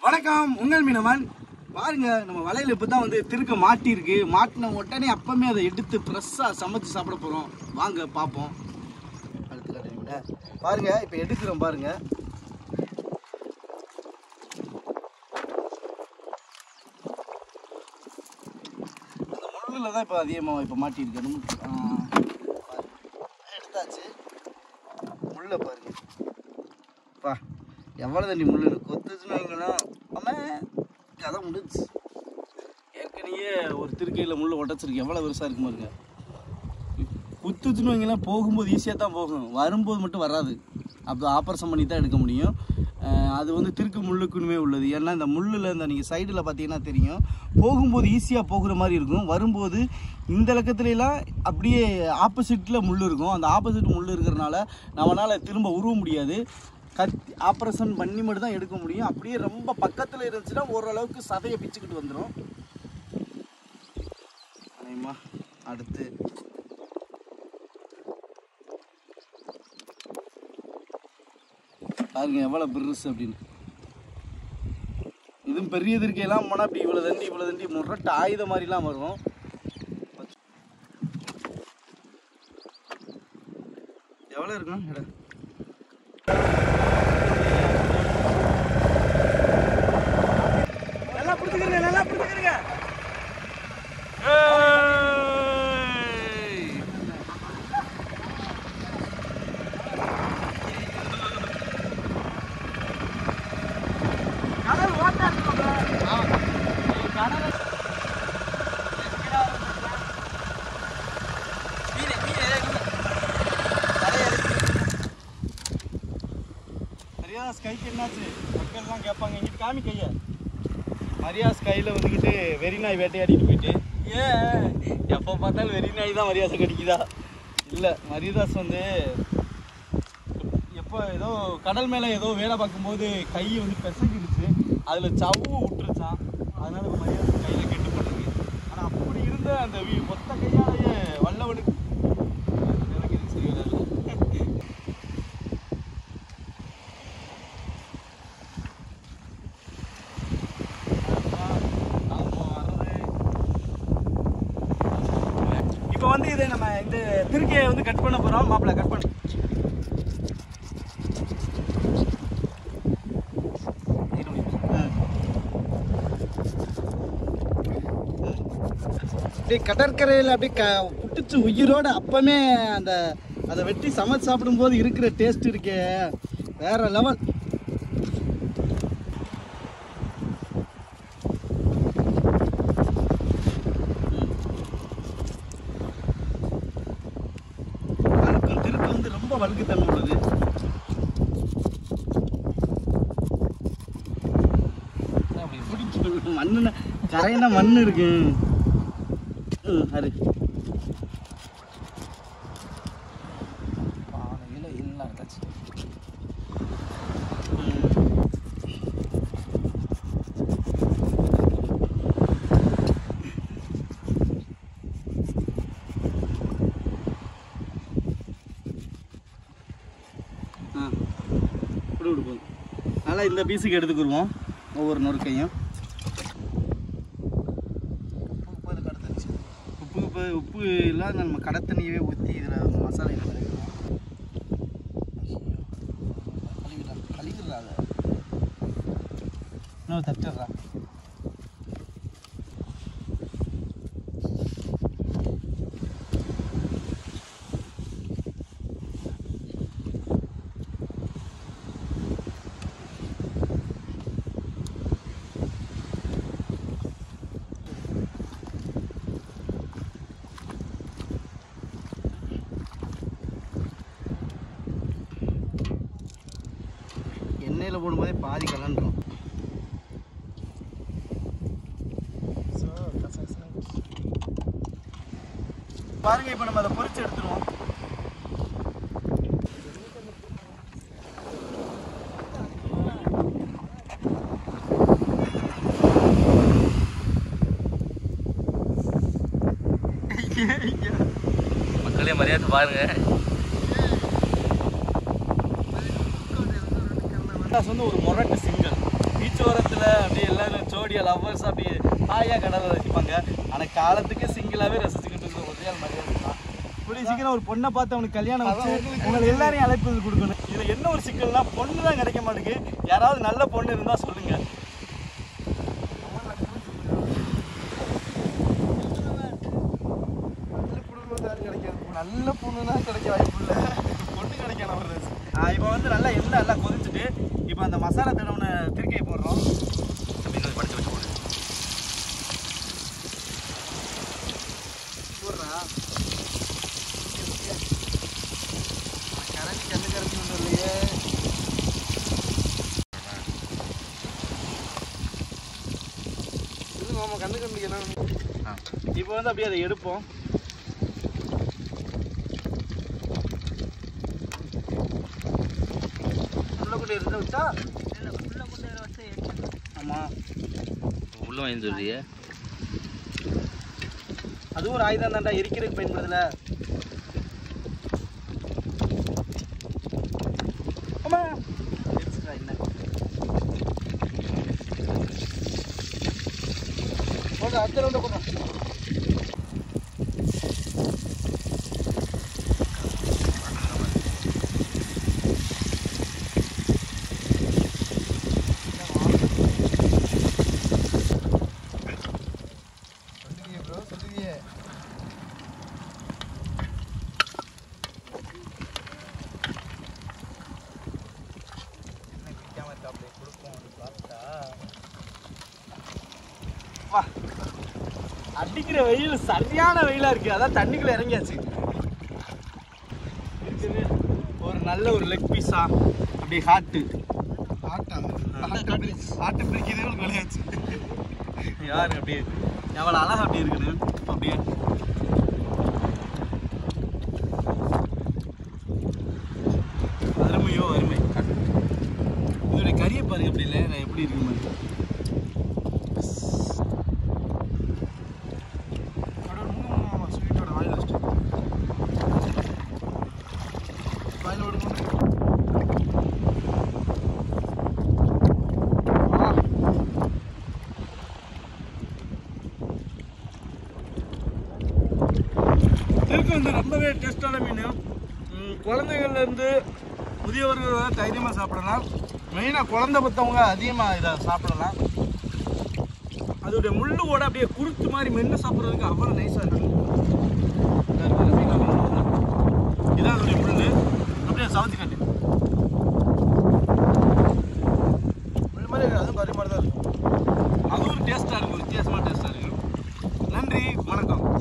வணக்கம் உங்கள் மீனவன் பாருங்க நம்ம வலையில இப்பதான் வந்து திருக்க மாட்டியிருக்கு மாட்டின உடனே அப்பமே அதை எடுத்து ஃப்ரெஷ்ஷாக சமைச்சு சாப்பிட போறோம் வாங்க பார்ப்போம் அடுத்து காட்டுறீங்களா? பாருங்க இப்போ எடுக்கிறோம் பாருங்க அந்த முள்ளில் தான் இப்போ அதிகமாக இப்போ மாட்டியிருக்கணும் எடுத்தாச்சு முள்ளை பாருங்க பா எவ்வளோ தண்ணி முள்ளு இருக்கு கொத்துச்சுன்னு வைங்களேன் ஆமாம் கதை முடிஞ்சு ஏற்கனவே ஒரு திருக்கையில் முள் உடச்சிருக்கு எவ்வளோ பெருசாக இருக்கு பாருங்க குத்துச்சுன்னு வைங்களேன் போகும்போது ஈஸியாக தான் போகும் வரும்போது மட்டும் வராது அப்போ ஆப்ரேஷன் பண்ணி தான் எடுக்க முடியும் அஹ் அது வந்து திருக்கு முள்ளுக்குன்னுமே உள்ளது ஏன்னா இந்த முள்ளில் இந்த நீங்கள் சைடில் பார்த்தீங்கன்னா தெரியும் போகும்போது ஈஸியாக போகிற மாதிரி இருக்கும் வரும்போது இந்த இலக்கத்துலலாம் அப்படியே ஆப்போசிட்டில் முள் இருக்கும் அந்த ஆப்போசிட் முள் இருக்கிறனால நம்மளால் திரும்ப உருவ முடியாது கத்தி ஆப்ரேஷன் பண்ணி மட்டும் தான் எடுக்க முடியும் அப்படியே ரொம்ப பக்கத்தில் இருந்துச்சுன்னா ஓரளவுக்கு சதையை பிச்சுக்கிட்டு வந்துடும் அனைமா அடுத்து பாருங்க எவ்வளோ பெருசு அப்படின்னு இதுவும் பெரிய திருக்கையெல்லாம் போனால் அப்படி இவ்வளோ தண்டி இவ்வளோ தண்டி முரட்டு ஆயுத மாதிரிலாம் வரும் எவ்வளோ இருக்கும் இடம் நல்லா பிடிச்சிக்கிறங்க நல்லா பிடிச்சிக்கிறங்க கடல் ஓட்டா கடல் மரியாஸ் கைக்கு என்னாச்சு மக்கள்லாம் கேட்பாங்க இங்கிட்டு காமி கையை மரியாஸ் கையில் வந்துக்கிட்டு வெறி நாய் வேட்டையாடிட்டு போயிட்டு ஏன் எப்போ பார்த்தாலும் வெறி நாய் தான் மரியாதை கடிக்குதா இல்லை மரியதாஸ் வந்து எப்போ ஏதோ கடல் மேலே ஏதோ வேலை பார்க்கும்போது கை வந்து பிசங்கிடுச்சு அதில் சவ்வு விட்டுருச்சான் அதனால இப்ப மரியாதை கையில் கெட்டு போட்டுருக்கு ஆனால் அப்படி இருந்த அந்த வீ மொத்த கையாலேயே வல்லவனுக்கு எனக்கு இது சரி வராது இப்போ வந்து இதை நம்ம இந்த திருக்கையை வந்து கட் பண்ண போறோம் மாப்பிள்ள கட் பண்ணு அப்படியே கடற்கரையில் அப்படியே க புட்டுச்சு உயிரோட அப்பமே அந்த அதை வெட்டி சமைச்சு சாப்பிடும்போது இருக்கிற டேஸ்ட் இருக்கே வேற லெவல் வழுக்கும் திருப்பு வந்து ரொம்ப வழுக்குத்தன்மை உள்ளது அப்படி பிடிச்சி மண்ணுன கரையினா மண் இருக்கு ம் அது ஆ விடு விடு போதும் நல்லா இந்த பீஸுக்கு எடுத்துக்கிடுவோம் ஒவ்வொரு நொறுக்கையும் உப்பு இதுக்கு அடுத்துருச்சு உப்பு இப்போ உப்பு இல்லாத நம்ம கடை தண்ணியவே ஊற்றி இதில் மசாலா இதில் கலக்கிடுவோம் கழுவிடா கழுவிடா அதை இன்னும் தட்டுறா எண்ணெயில் போடும்போதே பாதி கலண்டுரும் பாருங்க இப்போ நம்ம அதை பொரிச்சு எடுத்துருவோம் மக்களே மரியாதை பாருங்க வந்து ஒரு மொரட்டு சிங்கல் பீச் ஓரத்தில் அப்படியே எல்லாரும் ஜோடியா லவ்வர்ஸ் அப்படியே ஹாயாக கடலை ரசிப்பாங்க ஆனால் காலத்துக்கு சிங்கிளாகவே ரசிச்சுக்கிட்டு இருக்கிற ஒரே ஆள் மரியாதை தான் கூடிய சீக்கிரம் ஒரு பொண்ணை பார்த்து அவனுக்கு கல்யாணம் வச்சு உங்களை எல்லாரையும் அழைப்பு கொடுக்கணும் இதில் என்ன ஒரு சிக்கல்னா பொண்ணு தான் கிடைக்க மாட்டேங்குது யாராவது நல்ல பொண்ணு இருந்தால் சொல்லுங்கள் நல்ல பொண்ணுனா கிடைக்க வாய்ப்பு இல்லை பொண்ணு கிடைக்கணும் ஒரு இப்போ வந்து நல்லா எண்ணெய் நல்லா கொதிச்சுட்டு இப்போ அந்த மசாலா தடவுன திருக்கையை போடுறோம் படிச்சு வச்சு போடு போடுறா கரண்ட் கண்ணு கரண்ட் ஒன்றும் இல்லையே இது நம்ம கண்ணு கண்ணுக்கு என்ன இப்போ வந்து அப்படியே அதை எடுப்போம் உள்ளக்குட்டி இருந்தா வச்சா ஆமாம் உள்ள வாங்கி சொல்றியே அதுவும் ஒரு ஆயுதம் தான்டா எரிக்கிறதுக்கு பயன்படுதுல ஆமா எரிச்சுடா, என்ன போடு அடுத்த ரவுண்டை போடுறோம் சொல்லுவியே ப்ரோ சொல்லுவியே வா அடிக்கிற வெயில் சரியான வெயிலா இருக்கு அதான் தண்ணிக்குள்ள இறங்கியாச்சு இருக்குது ஒரு நல்ல ஒரு லெக் பீஸா அப்படியே ஹாட்டு ஆட்டா ஆட்டை பிரிச்சு ஆட்டை பிரிக்கிறதே ஒரு விளையாச்சு யாரு அப்படியே எவ்வளோ அழகா அப்படி இருக்குது அப்படியே அருமையோ அருமை இதோட கறியை பாருங்க அப்படி இல்லை நான் எப்படி இருக்கு மாதிரி ஸ்வீட்டோட வாயில் வச்சுட்டு வாயில் விடுங்க இருக்கு வந்து ரொம்பவே டேஸ்டான மீன் ம், குழந்தைகள்ல இருந்து முதியவர்கள் வரை தைரியமாக சாப்பிடலாம் மெயினாக குழந்தை பற்றவங்க அதிகமாக இதை சாப்பிடலாம் அதோடைய முள்ளு கூட அப்படியே குருத்து மாதிரி மென்று சாப்பிட்றதுக்கு அவ்வளோ நைஸாக இருக்கும் இதா இருக்கு, ரசிகா மீன். இதான் அதோடைய முள்ளு அப்படியே சவத்தி காட்டு முள்ளு மாதிரி இருக்கு, அதுவும் கறி மாதிரி தான் இருக்கும் அதுவும் டேஸ்ட்டாக இருக்கும் வித்தியாசமாக டேஸ்ட்டாக இருக்கும் நன்றி வணக்கம்